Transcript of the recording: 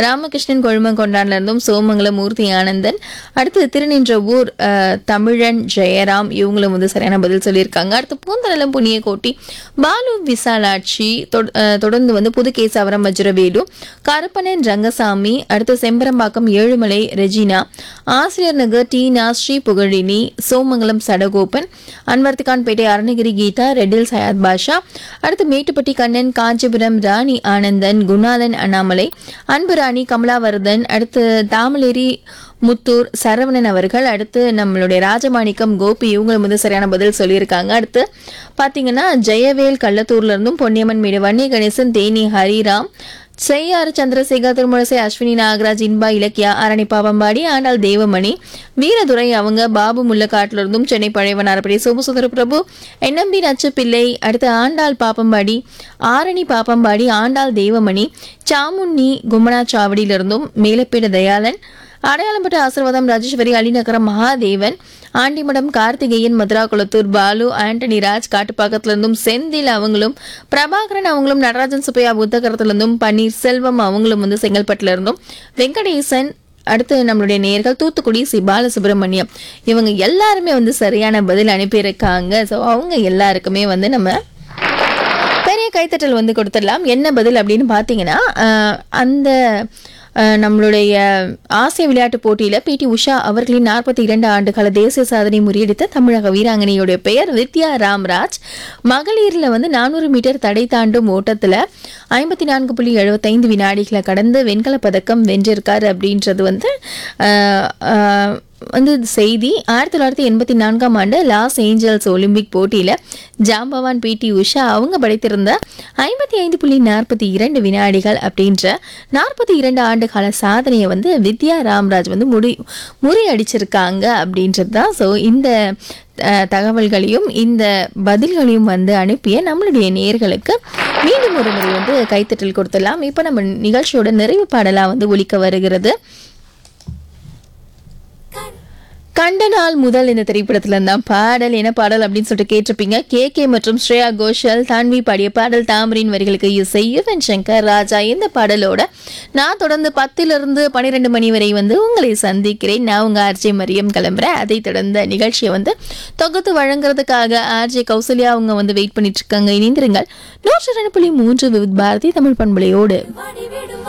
ராமகிருஷ்ணன் கொழுமங்கொண்டான்ல இருந்தும் சோமங்கலம் மூர்த்தி ஆனந்தன் அடுத்து திருநின்ற ஊர் அஹ், தமிழன் ஜெயராம் இவங்களும் வந்து சரியான பதில் சொல்லியிருக்காங்க அடுத்து பூந்தநலம் புண்ணிய கோட்டி பாலு விசாலாட்சி தொட- அஹ், தொடர்ந்து வந்து புதுகேசவரம் வஜ்ரவேலு கருப்பனன் ரங்கசாமி அடுத்து செம்பரம்பாக்கம் ஏழுமலை ரெஜினா ஆசிரியர் நகர் டீனா ஸ்ரீ புகழினி சோமங்கலம் சடகோபன் அன்வர்த்திகான்பேட்டை அருணகிரி கீதா ரெட்டில் சயாத் பாஷா அடுத்து மேட்டுப்பட்டி கண்ணன் காஞ்சிபுரம் ராணி ஆனந்தன் குணாலன் அண்ணாமலை அன்பு ராணி கமலாவர்தன் அடுத்து தாமலேரி முத்தூர் சரவணன் அவர்கள் அடுத்து நம்மளுடைய ராஜமாணிக்கம் கோபி இவங்களும் வந்து சரியான பதில் சொல்லியிருக்காங்க அடுத்து பார்த்தீங்கன்னா ஜெயவேல் கள்ளத்தூர்ல இருந்தும் பொன்னியம்மன் மீடு வன்னி கணேசன் தேனி ஹரிராம் செய்யாறு சந்திரசேகர் திருமுரசை அஸ்வினி நாகராஜ் இன்பா இலக்கியா ஆரணி பாவம்பாடி ஆண்டாள் தேவமணி வீரதுரை அவங்க பாபு முல்லக்காட்டுல இருந்தும் சென்னை பழையவனாரப்படி சோமசுந்தர பிரபு என்எம்பி நச்சுப்பிள்ளை அடுத்து ஆண்டாள் பாப்பம்பாடி ஆரணி பாப்பம்பாடி ஆண்டாள் தேவமணி சாமுண்ணி கும்மனாச்சாவடியிலிருந்தும் மேலப்பேட தயாளன் அடையாளம்பட்ட ஆசிர்வாதம் ராஜேஸ்வரி அலிநகரம் மகாதேவன் ஆண்டிமடம் கார்த்திகேயன் மதுரா குளத்தூர் பாலு ஆண்டனி ராஜ் காட்டுப்பாக்கத்துல இருந்தும் செந்தில் அவங்களும் பிரபாகரன் அவங்களும் நடராஜன் சுப்பையா புத்தகரத்துல இருந்தும் பன்னீர் செல்வம் அவங்களும் வந்து செங்கல்பட்டுல இருந்தும் வெங்கடேசன் அடுத்து நம்மளுடைய நேர்கள் தூத்துக்குடி சி பாலசுப்ரமணியம் இவங்க எல்லாருமே வந்து சரியான பதில் அனுப்பியிருக்காங்க ஸோ அவங்க எல்லாருக்குமே வந்து நம்ம பெரிய கைத்தட்டல் வந்து கொடுத்துடலாம் என்ன பதில் அப்படின்னு பார்த்தீங்கன்னா அஹ், அந்த அஹ், நம்மளுடைய ஆசிய விளையாட்டுப் போட்டியில் பிடி உஷா அவர்களின் நாற்பத்தி இரண்டு ஆண்டுகால தேசிய சாதனை முறியடித்த தமிழக வீராங்கனையுடைய பெயர் வித்யா ராம்ராஜ் மகளிரில் வந்து நானூறு மீட்டர் தடை தாண்டும் ஓட்டத்தில் ஐம்பத்தி நான்கு புள்ளி எழுபத்தைந்து வினாடிகளை கடந்து வெண்கலப் பதக்கம் வென்றிருக்காரு அப்படின்றது வந்து அஹ், அஹ், வந்து செய்தி ஆயிரத்தி தொள்ளாயிரத்தி எண்பத்தி நான்காம் ஆண்டு லாஸ் ஏஞ்சல்ஸ் ஒலிம்பிக் போட்டியில் ஜாம்பவான் பிடி உஷா அவங்க படைத்திருந்த ஐம்பத்தி ஐந்து புள்ளி நாற்பத்தி இரண்டு வினாடிகள் அப்படின்ற நாற்பத்தி இரண்டு ஆண்டு கால சாதனையை வந்து வித்யா ராம்ராஜ் வந்து முடி முறியடிச்சிருக்காங்க அப்படின்றது தான் ஸோ இந்த அஹ், தகவல்களையும் இந்த பதில்களையும் வந்து அனுப்பிய நம்மளுடைய நேர்களுக்கு மீண்டும் ஒரு முறை வந்து கைத்தட்டல் கொடுத்துடலாம் இப்போ நம்ம நிகழ்ச்சியோட நிறைவு பாடலாக வந்து ஒலிக்க வருகிறது கண்ட நாள் முதல் இந்த திரைப்படத்துல இருந்தான் பாடல் என்ன பாடல் அப்படின்னு சொல்லிட்டு கேட்டிருப்பீங்க கே கே மற்றும் ஸ்ரேயா கோஷல் தான்வி பாடிய பாடல் தாமரின் வரிகளுக்கு இசை யுவன் சங்கர் ராஜா இந்த பாடலோட நான் தொடர்ந்து பத்திலிருந்து பன்னிரெண்டு மணி வரை வந்து உங்களை சந்திக்கிறேன் நான் உங்க ஆர்ஜே மரியம் கிளம்புறேன் அதை தொடர்ந்த நிகழ்ச்சியை வந்து தொகுத்து வழங்குறதுக்காக ஆர்ஜே கௌசல்யா அவங்க வந்து வெயிட் பண்ணிட்டு இருக்காங்க இணைந்திருங்கள் நூற்றி ரெண்டு புள்ளி மூன்று விவித் பாரதி தமிழ் பண்பலையோடு வாடி விடும்